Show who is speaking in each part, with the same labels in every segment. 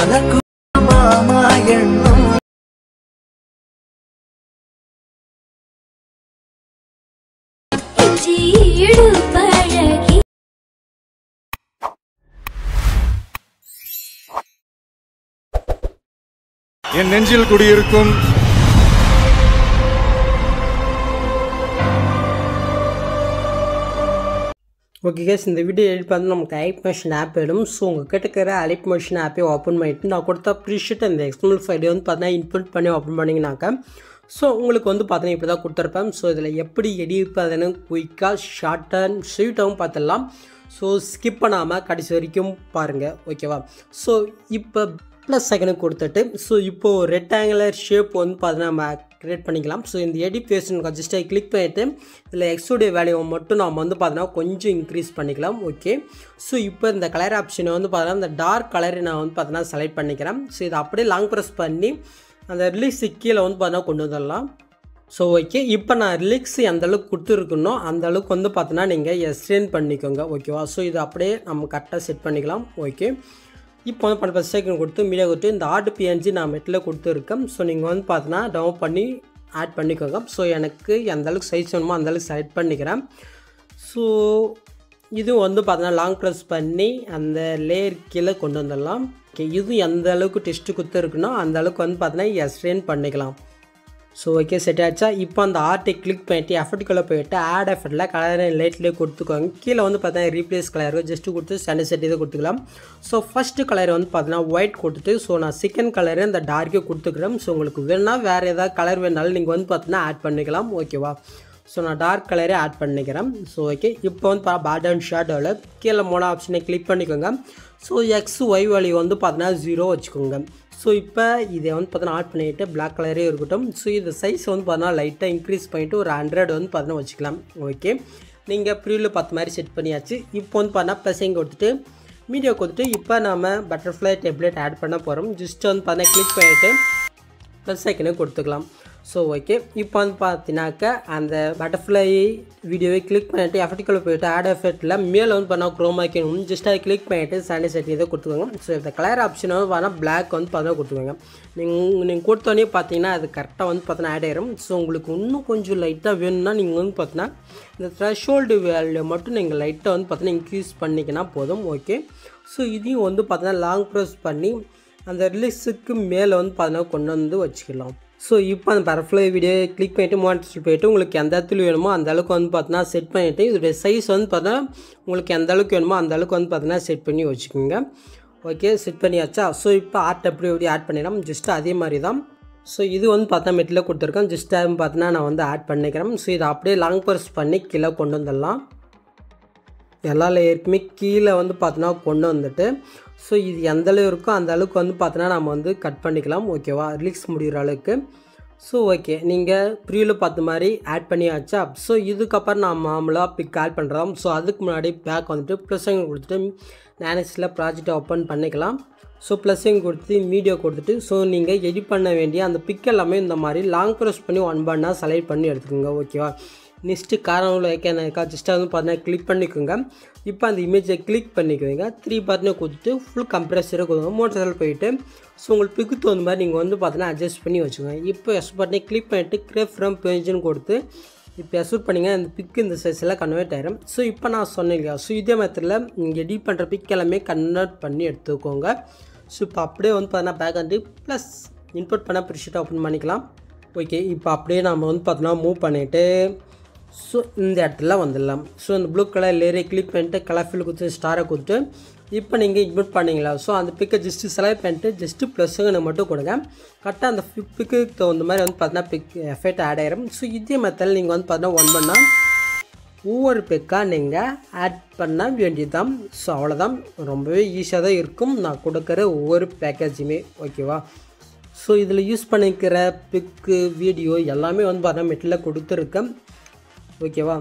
Speaker 1: மலக்கு மாமா எண்ணம்
Speaker 2: இச்சீடு பழகி
Speaker 3: என் நெஞ்சில் குடியிருக்கும்
Speaker 4: ஓகே கேஸ் இந்த வீடியோ எடிட் பண்ணி நமக்கு ஐப் மோஷன் ஆப் வேணும் ஸோ உங்கள் கிட்ட இருக்கிற அலிப் மோஷன் ஆப்பை ஓப்பன் பண்ணிட்டு நான் கொடுத்த ப்ரீஷீட் அந்த எக்ஸ்டர்னல் ஃபைலை வந்து பார்த்தீங்கன்னா இன்புட் பண்ணி ஓப்பன் பண்ணிங்கனாக்கா ஸோ உங்களுக்கு வந்து பார்த்தீங்கன்னா இப்படி தான் கொடுத்துருப்பேன் ஸோ இதில் எப்படி எடிட் பண்ணுன்னு குயிக்காக ஷார்ட் அண்ட் ஸ்வீட்டாகவும் பார்த்துடலாம் ஸோ ஸ்கிப் பண்ணாமல் கடைசி வரைக்கும் பாருங்கள் ஓகேவா ஸோ இப்போ ப்ளஸ் செகண்ட் கொடுத்துட்டு ஸோ இப்போது ரெக்டாங்குலர் ஷேப் வந்து பார்த்தீங்கன்னா நம்ம க்ரியேட் பண்ணிக்கலாம் ஸோ இந்த எடிட் பேஷன் ஜஸ்ட் கிளிக் பண்ணிவிட்டு இதில் எக்ஸோடைய வேல்யூவை மட்டும் நம்ம வந்து பார்த்தீங்கன்னா கொஞ்சம் இன்க்ரீஸ் பண்ணிக்கலாம் ஓகே ஸோ இப்போ இந்த கலர் ஆப்ஷனை வந்து பார்த்தீங்கன்னா இந்த டார்க் கலரை நான் வந்து பார்த்தீங்கன்னா செலக்ட் பண்ணிக்கிறேன் ஸோ இதை அப்படியே லாங் ப்ரெஸ் பண்ணி அந்த ரிலீஸ் கீழே வந்து பார்த்தீங்கன்னா கொண்டு வந்துடலாம் ஸோ ஓகே இப்போ நான் ரிலிக்ஸ் எந்த அளவுக்கு கொடுத்துருக்கணும் அந்த அளவுக்கு வந்து பார்த்தீங்கன்னா நீங்கள் எஸ்டெயின் பண்ணிக்கோங்க ஓகேவா ஸோ இது அப்படியே நம்ம கரெக்டாக செட் பண்ணிக்கலாம் ஓகே இப்போ வந்து பண்ண செகண்ட் கொடுத்து மீடியா கொடுத்து இந்த ஆர்ட் பிஎன்ஜி நான் மெட்டில் கொடுத்துருக்கேன் ஸோ நீங்கள் வந்து பார்த்தீங்கன்னா டவுன் பண்ணி ஆட் பண்ணிக்கோங்க ஸோ எனக்கு எந்த அளவுக்கு சைஸ் வேணுமோ அந்த அளவுக்கு செலக்ட் பண்ணிக்கிறேன் ஸோ இது வந்து பார்த்தீங்கன்னா லாங் ப்ரெஸ் பண்ணி அந்த லேயர் கீழே கொண்டு வந்துடலாம் ஓகே இது எந்த அளவுக்கு டெஸ்ட்டு கொடுத்துருக்குன்னா அந்த அளவுக்கு வந்து பார்த்தீங்கன்னா எஸ்ட்ரெயின் பண்ணிக்கலாம் ஸோ ஓகே செட் ஆச்சா இப்போ அந்த ஆர்ட்டை கிளிக் பண்ணிட்டு எஃபர்ட்டுக்குள்ளே போயிட்டு ஆட் எஃபர்ட்டில் கலர் லைட்லேயே கொடுத்துக்கோங்க கீழே வந்து பார்த்தீங்கன்னா ரீப்ளேஸ் கலர் ஜஸ்ட்டு கொடுத்து ஸ்டாண்டர்ட் செட் இதை கொடுத்துக்கலாம் ஸோ ஃபஸ்ட்டு கலர் வந்து பார்த்தீங்கன்னா ஒயிட் கொடுத்துட்டு ஸோ நான் செகண்ட் கலரு இந்த டார்க்கே கொடுத்துக்கிறேன் ஸோ உங்களுக்கு வேணால் வேறு ஏதாவது கலர் வேணாலும் நீங்கள் வந்து பார்த்தீங்கன்னா ஆட் பண்ணிக்கலாம் ஓகேவா ஸோ நான் டார்க் கலரே ஆட் பண்ணிக்கிறேன் ஸோ ஓகே இப்போ வந்து பா பேட்டர்ன் ஷேடோவில் கீழே மூணு ஆப்ஷனை கிளிக் பண்ணிக்கோங்க ஸோ எக்ஸ் ஒய் வேல்யூ வந்து பார்த்தீங்கன்னா ஜீரோ வச்சுக்கோங்க ஸோ இப்போ இதை வந்து பார்த்தீங்கன்னா ஆட் பண்ணிவிட்டு பிளாக் கலரே இருக்கட்டும் ஸோ இது சைஸ் வந்து பார்த்தீங்கன்னா லைட்டாக இன்க்ரீஸ் பண்ணிவிட்டு ஒரு ஹண்ட்ரட் வந்து பார்த்தீங்கன்னா வச்சுக்கலாம் ஓகே நீங்கள் ப்ரீவில் பார்த்த மாதிரி செட் பண்ணியாச்சு இப்போ வந்து பார்த்தீங்கன்னா ப்ளஸிங் கொடுத்துட்டு மீடியோ கொடுத்துட்டு இப்போ நம்ம பட்டர்ஃப்ளை டெப்லெட் ஆட் பண்ண போகிறோம் ஜஸ்ட் வந்து பார்த்தீங்கன்னா கிளிக் பண்ணிவிட்டு ப்ளஸ் ஐக்கனே கொடுத்துக்கலாம் ஸோ ஓகே இப்போ வந்து பார்த்தீங்கன்னாக்கா அந்த பட்டர்ஃப்ளை வீடியோவை கிளிக் பண்ணிவிட்டு எஃபெக்டில் போயிட்டு ஆட் எஃபெக்ட்டில் மேலே வந்து பண்ணால் க்ரோமா வைக்கணும் ஜஸ்ட் அதை கிளிக் பண்ணிவிட்டு சாண்டை செட் இதை கொடுத்துக்கோங்க ஸோ இந்த கலர் ஆப்ஷன் வந்து பார்த்தா பிளாக் வந்து பார்த்தா கொடுத்துக்கோங்க நீங்கள் நீங்கள் கொடுத்தோடனே பார்த்தீங்கன்னா அது கரெக்டாக வந்து பார்த்தீங்கன்னா ஆட் ஆயிரும் ஸோ உங்களுக்கு இன்னும் கொஞ்சம் லைட்டாக வேணும்னா நீங்கள் வந்து பார்த்தீங்கன்னா இந்த த்ரெஷோல்டு வேல்யூ மட்டும் நீங்கள் லைட்டாக வந்து பார்த்தீங்கன்னா இன்க்ரீஸ் பண்ணிக்கினா போதும் ஓகே ஸோ இதையும் வந்து பார்த்தீங்கன்னா லாங் ப்ரெஸ் பண்ணி அந்த ரிலீஸுக்கு மேலே வந்து பார்த்தீங்கன்னா கொண்டு வந்து வச்சுக்கலாம் ஸோ இப்போ அந்த பட்டர்ஃப்ளை வீடியோ கிளிக் பண்ணிவிட்டு மானிட்டர் போயிட்டு உங்களுக்கு எந்த இடத்துல வேணுமோ அந்த அளவுக்கு வந்து பார்த்தீங்கன்னா செட் பண்ணிவிட்டு இதோடைய சைஸ் வந்து பார்த்தா உங்களுக்கு எந்த அளவுக்கு வேணுமோ அந்த அளவுக்கு வந்து பார்த்தீங்கன்னா செட் பண்ணி வச்சுக்கோங்க ஓகே செட் பண்ணியாச்சா ஸோ இப்போ ஆர்ட் எப்படி எப்படி ஆட் பண்ணிடலாம் ஜஸ்ட் அதே மாதிரி தான் ஸோ இது வந்து பார்த்தா மெட்டில் கொடுத்துருக்கேன் ஜஸ்ட் டைம் பார்த்தீங்கன்னா நான் வந்து ஆட் பண்ணிக்கிறேன் ஸோ இதை அப்படியே லாங் பர்ஸ் பண்ணி கீழே கொண்டு வந்துடலாம் எல்லா லேயருக்குமே கீழே வந்து பார்த்தோன்னா கொண்டு வந்துட்டு ஸோ இது எந்த அளவு இருக்கோ அந்த அளவுக்கு வந்து பார்த்தோன்னா நம்ம வந்து கட் பண்ணிக்கலாம் ஓகேவா ரிலீக்ஸ் முடிகிற அளவுக்கு ஸோ ஓகே நீங்கள் ப்ரீவில் பார்த்த மாதிரி ஆட் பண்ணியாச்சா ஸோ இதுக்கப்புறம் நான் மாமூலாக பிக் ஆட் பண்ணுறோம் ஸோ அதுக்கு முன்னாடி பேக் வந்துட்டு ப்ளஸ்ஸிங் கொடுத்துட்டு நேனஸில் ப்ராஜெக்டை ஓப்பன் பண்ணிக்கலாம் ஸோ ப்ளஸ்ஸிங் கொடுத்து மீடியோ கொடுத்துட்டு ஸோ நீங்கள் எடிட் பண்ண வேண்டிய அந்த பிக் எல்லாமே இந்த மாதிரி லாங் க்ரோஸ் பண்ணி ஒன் பண்ணால் செலக்ட் பண்ணி எடுத்துக்கோங்க ஓகேவா நெக்ஸ்ட்டு காரணம் வைக்க ஜஸ்ட்டாக வந்து பார்த்தீங்கன்னா கிளிக் பண்ணிக்கோங்க இப்போ அந்த இமேஜை கிளிக் பண்ணிக்கோங்க த்ரீ பட்டனை கொடுத்துட்டு ஃபுல் கம்ப்ரெஸரை கொடுங்க மோட்டர் போயிட்டு ஸோ உங்களுக்கு பிக்கு தகுந்த மாதிரி நீங்கள் வந்து பார்த்தீங்கன்னா அட்ஜஸ்ட் பண்ணி வச்சுக்கோங்க இப்போ எஸ் பட்டனை கிளிக் பண்ணிவிட்டு கிரேப் ஃப்ரம் பேஜ்னு கொடுத்து இப்போ எஸ்யூட் பண்ணிங்க இந்த பிக் இந்த சைஸ் எல்லாம் கன்வெர்ட் ஆயிரும் ஸோ இப்போ நான் சொன்னேன் இல்லையா ஸோ இதே மெத்தடில் நீங்கள் எடிட் பண்ணுற பிக் எல்லாமே கன்வெர்ட் பண்ணி எடுத்துக்கோங்க ஸோ இப்போ அப்படியே வந்து பார்த்தீங்கன்னா பேக் வந்து ப்ளஸ் இன்புட் பண்ண ப்ரிஷீட்டை ஓப்பன் பண்ணிக்கலாம் ஓகே இப்போ அப்படியே நம்ம வந்து பார்த்தோன்னா மூவ் பண்ணிவிட்டு ஸோ இந்த இடத்துல வந்துடலாம் ஸோ இந்த ப்ளூ கலர் லேரை கிளிக் பண்ணிட்டு கலர் ஃபில் கொடுத்து ஸ்டாரை கொடுத்து இப்போ நீங்கள் இன்வெர்ட் பண்ணீங்களா ஸோ அந்த பிக்கை ஜஸ்ட்டு செலக்ட் பண்ணிட்டு ஜஸ்ட்டு ப்ளஸ்ஸுங்க மட்டும் கொடுங்க கரெக்டாக அந்த பிக்கு தகுந்த மாதிரி வந்து பார்த்தீங்கன்னா பிக் எஃபெக்ட் ஆட் ஆயிரும் ஸோ இதே மெத்தடில் நீங்கள் வந்து பார்த்தீங்கன்னா ஒன் பண்ணால் ஒவ்வொரு பிக்காக நீங்கள் ஆட் பண்ண வேண்டியதுதான் ஸோ அவ்வளோதான் ரொம்பவே ஈஸியாக தான் இருக்கும் நான் கொடுக்குற ஒவ்வொரு பேக்கேஜுமே ஓகேவா ஸோ இதில் யூஸ் பண்ணிக்கிற பிக்கு வீடியோ எல்லாமே வந்து பார்த்தா மெட்டில் கொடுத்துருக்கேன் ஓகேவா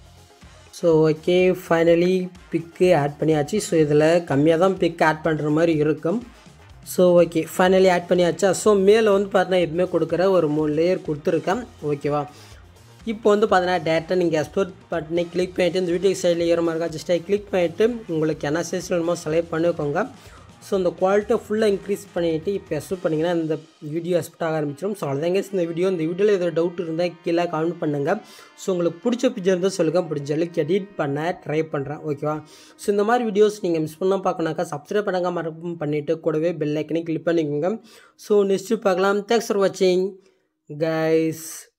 Speaker 4: so okay finally pic add பண்ணியாச்சு ஸோ இதில் கம்மியாக தான் பிக் ஆட் பண்ணுற மாதிரி இருக்கும் ஸோ ஓகே ஃபைனலி ஆட் பண்ணியாச்சா ஸோ மேலே வந்து பார்த்தீங்கன்னா எப்பவுமே கொடுக்குற ஒரு மூணு லேயர் கொடுத்துருக்கேன் ஓகேவா இப்போ வந்து பார்த்தீங்கன்னா டேரெக்டாக நீங்கள் எக்ஸ்போர்ட் பட்டனை கிளிக் பண்ணிவிட்டு இந்த வீடியோ சைடில் ஏற மாதிரி இருக்கா ஜஸ்ட் கிளிக் பண்ணிவிட்டு உங்களுக்கு என்ன சைஸ் வேணுமோ செலக்ட் பண்ணிக்கோங்க ஸோ அந்த குவாலிட்டியை ஃபுல்லாக இன்க்ரீஸ் பண்ணிவிட்டு இப்போ எக்ஸ்போர்ட் பண்ணிங்கன்னா இந்த வீடியோ எக்ஸ்போர்ட் ஆக ஆரம்பிச்சிடும் ஸோ அவ்வளோதாங்க இந்த வீடியோ இந்த வீடியோவில் ஏதோ டவுட் இருந்தால் கீழே கமெண்ட் பண்ணுங்கள் ஸோ உங்களுக்கு பிடிச்ச பிக்சர் இருந்தால் சொல்லுங்கள் பிடிச்ச அளவுக்கு எடிட் பண்ண ட்ரை பண்ணுறேன் ஓகேவா ஸோ இந்த மாதிரி வீடியோஸ் நீங்கள் மிஸ் பண்ணால் பார்க்கணாக்கா சப்ஸ்கிரைப் பண்ணாங்க மறக்காம பண்ணிவிட்டு கூடவே பெல் ஐக்கனை கிளிக் பண்ணிக்கோங்க ஸோ நெக்ஸ்ட்டு பார்க்கலாம் தேங்க்ஸ் ஃபார் வாட்சிங் கைஸ்